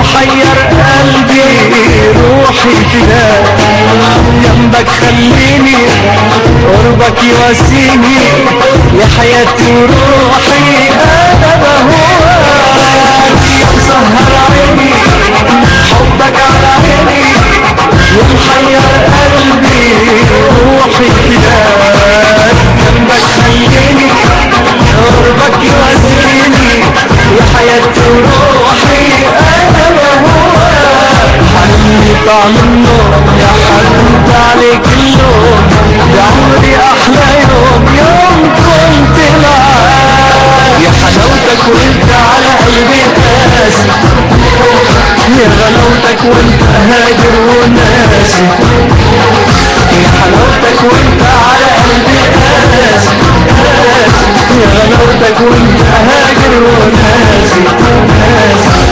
محير قلبي روحي فداك جنبك خليني قربك يواسيني يا حياتي وروحي انا بهواك يا مسهر عيني حبك على عيني يا محير قلبي روحي فداك جنبك خليني قربك يواسيني يا حياتي وروحي انا بهواك حني طعم النوم يا حبيبي عليك اللوم يا عمري احلى يوم يوم كنت معاك يا حلاوتك وانت على قلبي قاسي يا غلاوتك وانت هاجر وناسي يا حلاوتك وانت على قلبي قاسي يا غلاوتك وانت هاجر وناسي ناسي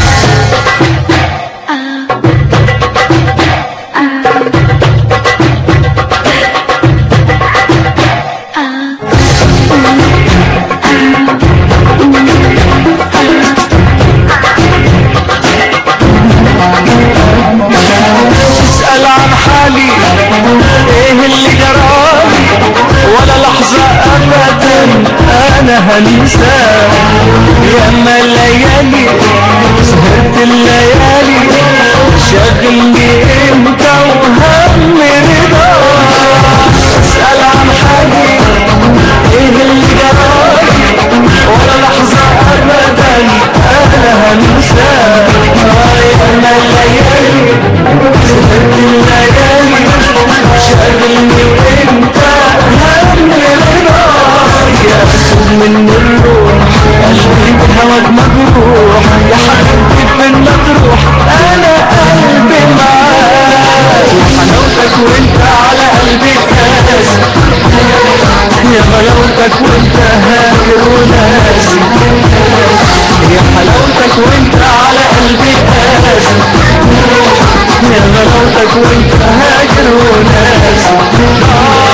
اسأل عن حالي ايه اللي جرالي ولا لحظة ابدا انا هنساه ياما الليالي سهرت الليالي شاغلني انت وهم رضاك اسأل عن حالي ايه اللي جرالي ولا لحظة ابدا انا هنساه ياما الليالي سهرت الليالي شاغلني انت هم رضاك يا اسود من الروح قلبي بهواك مجروح يا حبيبتي فين ما تروح انا قلبي معاك يا حلاوتك وانت على قلبي قاسي يا غلاوتك وانت هاجر وناسي يا حلاوتك وانت على قلبي قاسي يا غلاوتك وانت هاجر وناسي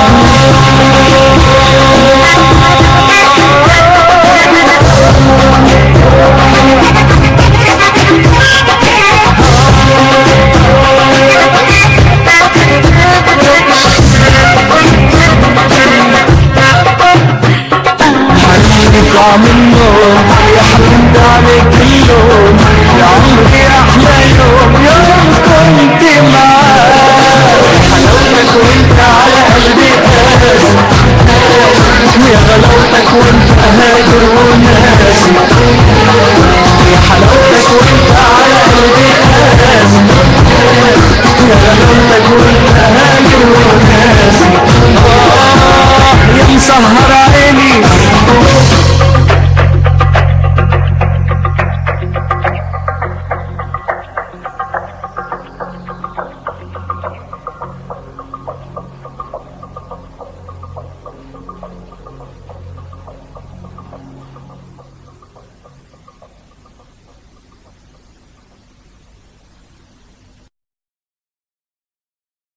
حبيبي طعم النوم يا حبيبي عليك اللوم يا عمري احلى يوم يوم كنت معاك حلاوتك وانت على قلبي قاسي يا غلاوتك وانت هاجر وناسي يا حلاوتك وانت على قلبي قاسي يا غلاوتك وانت